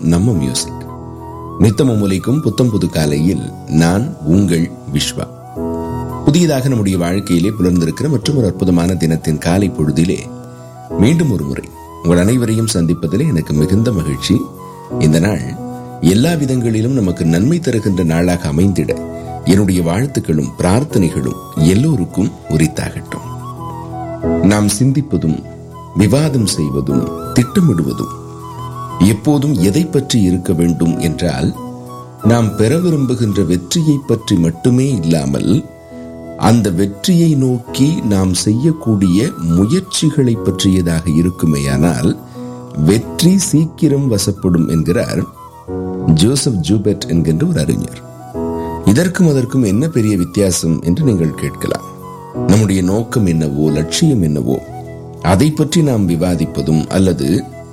நம்ம மியூசிக் நித்தமும் ஒலிக்கும் புத்தம் புது காலையில் நான் உங்கள் விஸ்வா புதியதாக நம்முடைய வாழ்க்கையிலே புலர்ந்திருக்கிற மற்றும் ஒரு அற்புதமான தினத்தின் காலை பொழுதிலே மீண்டும் ஒரு முறை உங்கள் அனைவரையும் சந்திப்பதிலே எனக்கு மிகுந்த மகிழ்ச்சி இந்த நாள் எல்லா விதங்களிலும் நமக்கு நன்மை தருகின்ற நாளாக அமைந்திட என்னுடைய வாழ்த்துக்களும் பிரார்த்தனைகளும் எல்லோருக்கும் உரித்தாகட்டும் நாம் சிந்திப்பதும் விவாதம் செய்வதும் திட்டமிடுவதும் எப்போதும் எதை பற்றி இருக்க வேண்டும் என்றால் நாம் பெற விரும்புகின்ற வெற்றியை பற்றி மட்டுமே இல்லாமல் அந்த வெற்றியை நோக்கி நாம் செய்யக்கூடிய முயற்சிகளை பற்றியதாக இருக்குமேயானால் வெற்றி சீக்கிரம் வசப்படும் என்கிறார் ஜோசப் ஜூபெட் என்கின்ற ஒரு அறிஞர் இதற்கும் அதற்கும் என்ன பெரிய வித்தியாசம் என்று நீங்கள் கேட்கலாம் நம்முடைய நோக்கம் என்னவோ லட்சியம் என்னவோ அதை பற்றி நாம் விவாதிப்பதும் அல்லது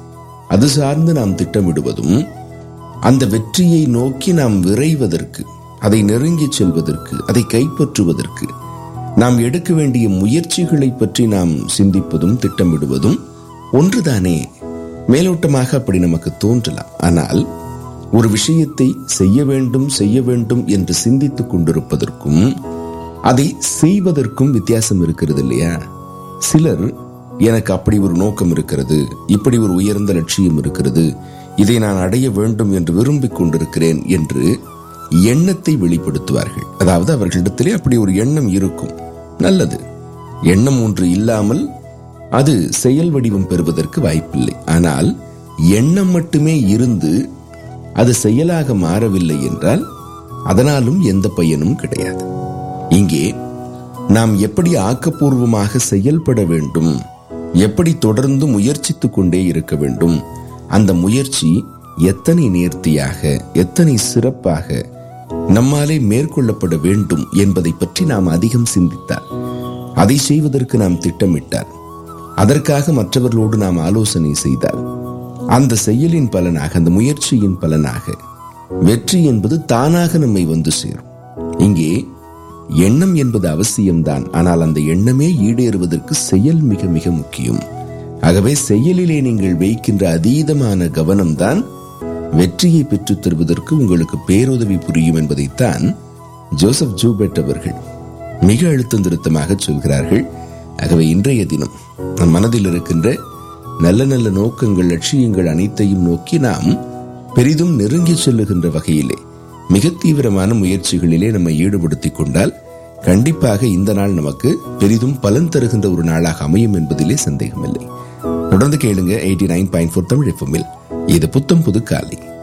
அது சார்ந்து நாம் திட்டமிடுவதும் அந்த வெற்றியை நோக்கி நாம் விரைவதற்கு அதை நெருங்கி செல்வதற்கு அதை கைப்பற்றுவதற்கு நாம் எடுக்க வேண்டிய முயற்சிகளை பற்றி நாம் சிந்திப்பதும் திட்டமிடுவதும் ஒன்றுதானே மேலோட்டமாக அப்படி நமக்கு தோன்றலாம் ஆனால் ஒரு விஷயத்தை செய்ய வேண்டும் செய்ய வேண்டும் என்று சிந்தித்துக் கொண்டிருப்பதற்கும் அதை செய்வதற்கும் வித்தியாசம் இருக்கிறது இல்லையா சிலர் எனக்கு அப்படி ஒரு நோக்கம் இருக்கிறது இப்படி ஒரு உயர்ந்த லட்சியம் இருக்கிறது இதை நான் அடைய வேண்டும் என்று விரும்பிக் கொண்டிருக்கிறேன் என்று எண்ணத்தை வெளிப்படுத்துவார்கள் அதாவது அவர்களிடத்திலே அப்படி ஒரு எண்ணம் இருக்கும் நல்லது எண்ணம் ஒன்று இல்லாமல் அது செயல் வடிவம் பெறுவதற்கு வாய்ப்பில்லை ஆனால் எண்ணம் மட்டுமே இருந்து அது செயலாக மாறவில்லை என்றால் அதனாலும் எந்த பயனும் கிடையாது இங்கே நாம் எப்படி ஆக்கப்பூர்வமாக செயல்பட வேண்டும் எப்படி தொடர்ந்து முயற்சித்துக் கொண்டே இருக்க வேண்டும் அந்த முயற்சி எத்தனை நேர்த்தியாக எத்தனை சிறப்பாக நம்மாலே மேற்கொள்ளப்பட வேண்டும் என்பதை பற்றி நாம் அதிகம் சிந்தித்தார் அதை செய்வதற்கு நாம் திட்டமிட்டார் அதற்காக மற்றவர்களோடு நாம் ஆலோசனை செய்தால் அந்த செயலின் பலனாக அந்த முயற்சியின் பலனாக வெற்றி என்பது தானாக நம்மை வந்து சேரும் இங்கே எண்ணம் என்பது அவசியம்தான் ஆனால் அந்த எண்ணமே ஈடேறுவதற்கு செயல் மிக மிக முக்கியம் ஆகவே செயலிலே நீங்கள் வைக்கின்ற அதீதமான கவனம்தான் வெற்றியை பெற்றுத் தருவதற்கு உங்களுக்கு பேருதவி புரியும் என்பதைத்தான் ஜோசப் ஜூபெட் அவர்கள் மிக அழுத்தம் திருத்தமாக சொல்கிறார்கள் ஆகவே இன்றைய தினம் நம் மனதில் இருக்கின்ற நல்ல நல்ல நோக்கங்கள் லட்சியங்கள் அனைத்தையும் நோக்கி நாம் பெரிதும் நெருங்கி செல்லுகின்ற வகையிலே மிக தீவிரமான முயற்சிகளிலே நம்மை ஈடுபடுத்திக் கொண்டால் கண்டிப்பாக இந்த நாள் நமக்கு பெரிதும் பலன் தருகின்ற ஒரு நாளாக அமையும் என்பதிலே சந்தேகமில்லை தொடர்ந்து கேளுங்க eighty nine point four Tamil எஃப்எம்மில் இது புத்தம் புது காலை